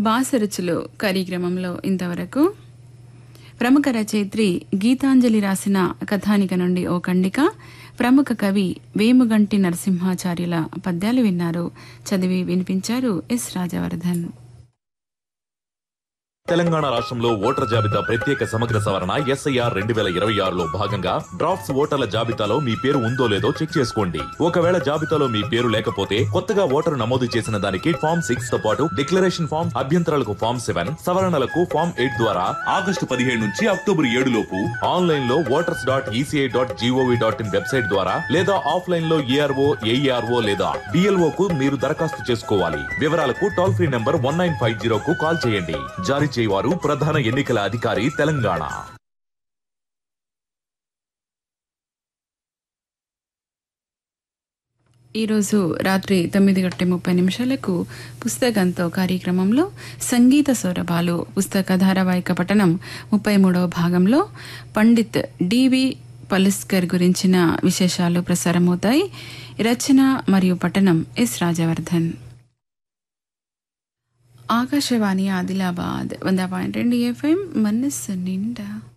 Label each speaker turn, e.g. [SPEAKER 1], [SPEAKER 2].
[SPEAKER 1] బాసరుచులు కార్యక్రమంలో ఇంతవరకు ప్రముఖ రచయిత్రి గీతాంజలి రాసిన కథానిక నుండి ఓ ఖండిక ప్రముఖ కవి వేముగంటి నరసింహాచార్యుల పద్యాలు విన్నారు చదివి వినిపించారు ఎస్ రాజవర్ధన్
[SPEAKER 2] తెలంగాణ రాష్ట్రంలో ఓటర్ జాబితా ప్రత్యేక సమగ్ర సవరణ ఎస్ఐఆర్ రెండు వేల ఇరవై ఆరులో భాగంగా డ్రాఫ్ట్స్ ఓటర్ల జాబితాలో మీ పేరు ఉందో లేదో చెక్ చేసుకోండి ఒకవేళ జాబితాలో మీ పేరు లేకపోతే కొత్తగా ఓటరు నమోదు చేసిన దానికి ఫామ్ సిక్స్ తో పాటు డిక్లరేషన్ ఫామ్ అభ్యంతరాలకు ఫామ్ సెవెన్ సవరణలకు ఫామ్ ఎయిట్ ద్వారా ఆగస్టు పదిహేడు నుంచి అక్టోబర్ ఏడు లోపు ఆన్లైన్ లో voters dot ECI dot GOV dot in website ద్వారా లేదా ఆఫ్లైన్ లో ఏఆర్ఓ ఏఈఆర్ఓ లేదా డిఎల్ఓ కు మీరు దరఖాస్తు చేసుకోవాలి వివరాలకు toll free number one nine five zero కు కాల్ చేయండి జారీ చేయవారు ప్రధాన ఎన్నికల అధికారి తెలంగాణ
[SPEAKER 1] ఈరోజు రాత్రి తొమ్మిది గంటల ముప్పై నిమిషాలకు పుస్తకంతో కార్యక్రమంలో సంగీత సౌరభాలు పుస్తక ధారావాహిక పఠనం ముప్పై మూడవ భాగంలో పండిత్ డివి పలుస్కర్ గురించిన విశేషాలు ప్రసారమవుతాయి రచన మరియు పఠనం ఎస్ రాజవర్ధన్ ఆకాశవాణి ఆదిలాబాద్ వంద పాయింట్ రెండు ఎఫ్ఎం మనస్సు నిండా